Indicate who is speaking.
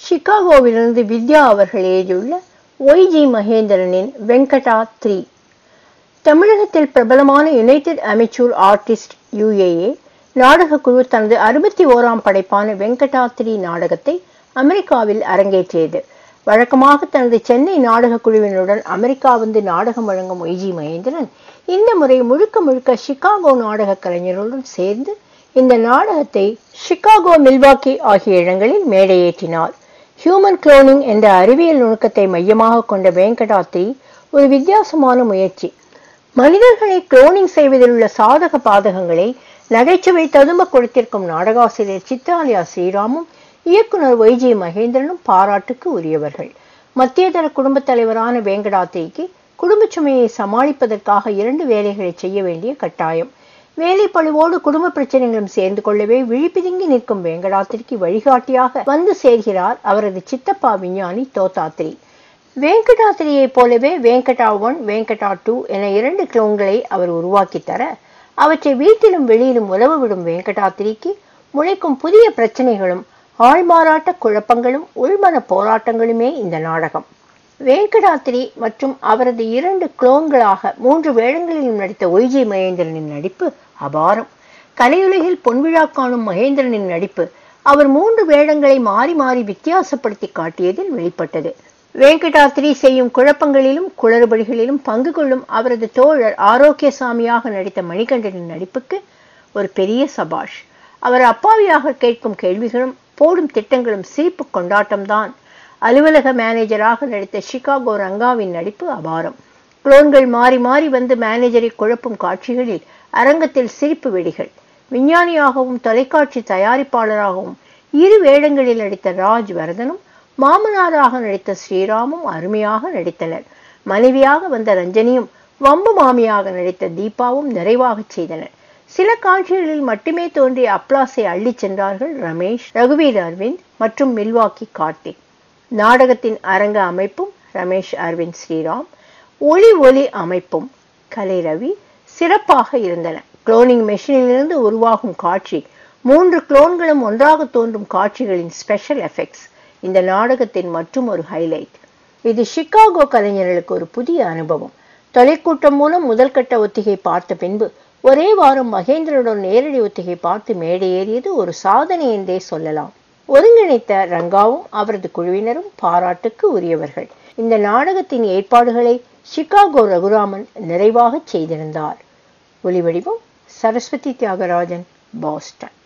Speaker 1: சிகாகோவிலிருந்து வித்யா அவர்கள் எழுதியுள்ள YG மகேந்திரனின் Venkata three தமிழகத்தில் பிரபலமான யுனைடெட் அமெச்சூர் ஆர்டிஸ்ட் யுஏஏ நாடகக்குழு தனது அறுபத்தி ஓராம் படைப்பான வெங்கடாத்திரி நாடகத்தை அமெரிக்காவில் அரங்கேற்றியது வழக்கமாக தனது சென்னை நாடகக் குழுவினருடன் அமெரிக்கா வந்து நாடகம் வழங்கும் ஒய்ஜி மகேந்திரன் இந்த முறை முழுக்க முழுக்க சிகாகோ நாடக கலைஞர்களுடன் சேர்ந்து இந்த நாடகத்தை சிகாகோ மில்வாக்கி ஆகிய இடங்களில் மேடையேற்றினார் ஹியூமன் குளோனிங் என்ற அறிவியல் நுணுக்கத்தை மையமாக கொண்ட வெங்கடாத்திரி ஒரு வித்தியாசமான முயற்சி மனிதர்களை குளோனிங் செய்வதில் உள்ள சாதக பாதகங்களை நகைச்சுவை ததும்ப கொடுத்திருக்கும் நாடகாசிரியர் சித்தாலியா ஸ்ரீராமும் இயக்குனர் ஒய்ஜி மகேந்திரனும் பாராட்டுக்கு உரியவர்கள் மத்தியதர குடும்பத் தலைவரான வேங்கடாத்திரிக்கு குடும்ப சுமையை சமாளிப்பதற்காக இரண்டு வேலைகளை செய்ய வேண்டிய கட்டாயம் வேலை பழுவோடு குடும்ப பிரச்சனைகளும் சேர்ந்து கொள்ளவே விழிப்பிதுங்கி நிற்கும் வேங்கடாத்திரிக்கு வழிகாட்டியாக வந்து சேர்கிறார் அவரது சித்தப்பா விஞ்ஞானி தோத்தாத்திரி வேங்கடாத்திரியைப் போலவே வேங்கடா ஒன் வேங்கடா டூ என இரண்டு குளோன்களை அவர் உருவாக்கி தர அவற்றை வீட்டிலும் வெளியிலும் உலவ விடும் வேங்கடாத்திரிக்கு முளைக்கும் புதிய பிரச்சனைகளும் ஆழ்மாறாட்ட குழப்பங்களும் உள்மன போராட்டங்களுமே இந்த நாடகம் வேங்கடாத்திரி மற்றும் அவரது இரண்டு குளோன்களாக மூன்று வேடங்களிலும் நடித்த ஒய்ஜி மகேந்திரனின் நடிப்பு அபாரம் கலையுலகில் பொன்விழா காணும் மகேந்திரனின் நடிப்பு அவர் மூன்று வேடங்களை மாறி மாறி வித்தியாசப்படுத்தி காட்டியதில் வெளிப்பட்டது வேங்கடாத்திரி செய்யும் குழப்பங்களிலும் குளறுபடிகளிலும் பங்கு கொள்ளும் அவரது தோழர் ஆரோக்கியசாமியாக நடித்த மணிகண்டனின் நடிப்புக்கு ஒரு பெரிய சபாஷ் அவர் அப்பாவியாக கேட்கும் கேள்விகளும் போடும் திட்டங்களும் சிரிப்பு கொண்டாட்டம்தான் அலுவலக மேனேஜராக நடித்த சிகாகோ ரங்காவின் நடிப்பு அபாரம் குளோன்கள் மாறி மாறி வந்து மேனேஜரை குழப்பும் காட்சிகளில் அரங்கத்தில் சிரிப்பு வெடிகள் விஞ்ஞானியாகவும் தொலைக்காட்சி தயாரிப்பாளராகவும் இரு வேடங்களில் நடித்த ராஜ் வரதனும் மாமனாராக நடித்த ஸ்ரீராமும் அருமையாக நடித்தனர் மனைவியாக வந்த ரஞ்சனியும் வம்பு மாமியாக நடித்த தீபாவும் நிறைவாகச் செய்தனர் சில காட்சிகளில் மட்டுமே தோன்றிய அப்ளாஸை அள்ளிச் சென்றார்கள் ரமேஷ் ரகுவீர் அரவிந்த் மற்றும் மில்வாக்கி கார்த்திக் நாடகத்தின் அரங்க அமைப்பும் ரமேஷ் அரவிந்த் ஸ்ரீராம் ஒளி ஒலி அமைப்பும் கலை ரவி சிறப்பாக இருந்தன குளோனிங் மெஷினிலிருந்து உருவாகும் காட்சி மூன்று குளோன்களும் ஒன்றாக தோன்றும் காட்சிகளின் ஸ்பெஷல் எஃபெக்ட்ஸ் இந்த நாடகத்தின் மற்றும் ஒரு ஹைலைட் இது சிகாகோ கலைஞர்களுக்கு ஒரு புதிய அனுபவம் தொலைக்கூட்டம் மூலம் முதல் கட்ட ஒத்திகை பார்த்த பின்பு ஒரே வாரம் மகேந்திரனுடன் நேரடி ஒத்திகை பார்த்து மேடை ஏறியது ஒரு சாதனை என்றே சொல்லலாம் ஒருங்கிணைத்த ரங்காவும் அவரது குழுவினரும் பாராட்டுக்கு உரியவர்கள் இந்த நாடகத்தின் ஏற்பாடுகளை சிகாகோ ரகுராமன் நிறைவாக செய்திருந்தார் ஒலிவடிவம் சரஸ்வதி தியாகராஜன் பாஸ்டன்